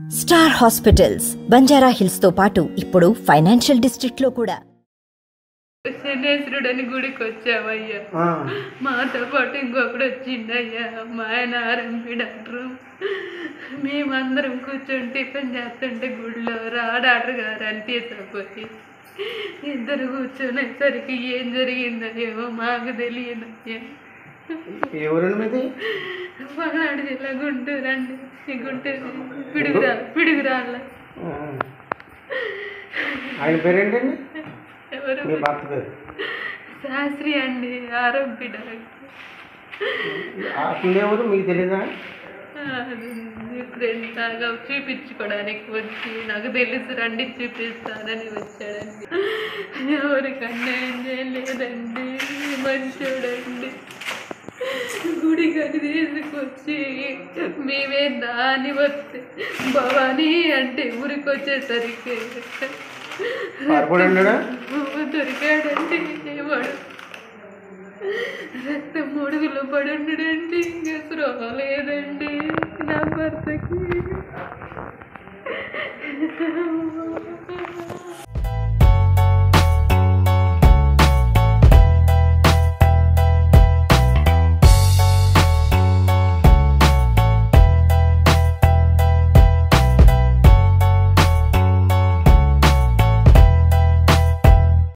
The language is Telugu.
స్టార్ హాస్పిటల్స్ బంజారా హిల్స్ తో పాటు ఇప్పుడు ఫైనాన్షియల్ డిస్ట్రిక్ట్ లో కూడా శనేశ్వరుడని గుడికి వచ్చామయ్యా ఆ, మాతో పాటు ఇంకొకడు వచ్చిండయ్యా మా ఆయన ఆర్ఎంపీ డాక్టరు మేమందరం కూర్చొని టిఫిన్ చేస్తుంటే గుడిలో రా డాక్టర్ గారు అని తీసుకుపోయి ఇద్దరు కూర్చునేసరికి ఏం జరిగిందయ్యో మాకు తెలియదయ్యా ఏ ఊరండి మీది పల్నాడు జిల్లా గుంటూరు అండి ఈ గుంటూరు పిడుగురా పిడుగురాళ్ళ ఆ. ఆయన పేరేంటండి ఎవరు మీ భర్త పేరు శాస్త్రి అండి ఆర్ఎంపీ డాక్టర్ అతను ఎవరు మీకు తెలీదా ఫ్రెండ్ లాగా చూపించుకోవడానికి వచ్చి నాకు తెలుసు రండి చూపిస్తానని వచ్చాడండి ఎవరికన్నా ఏం చేయలేదండి మంచోడండి గుడికి అది తీసుకొచ్చి మేమే దాని వస్తే భవానీ అంటే ఊరికి వచ్చేసరికి పారిపోయాడా దొరికాడండి వాడు రక్తం ముడుగులో పడి ఉండడండి ఇంకా స్పృహ లేదండి నా భర్తకి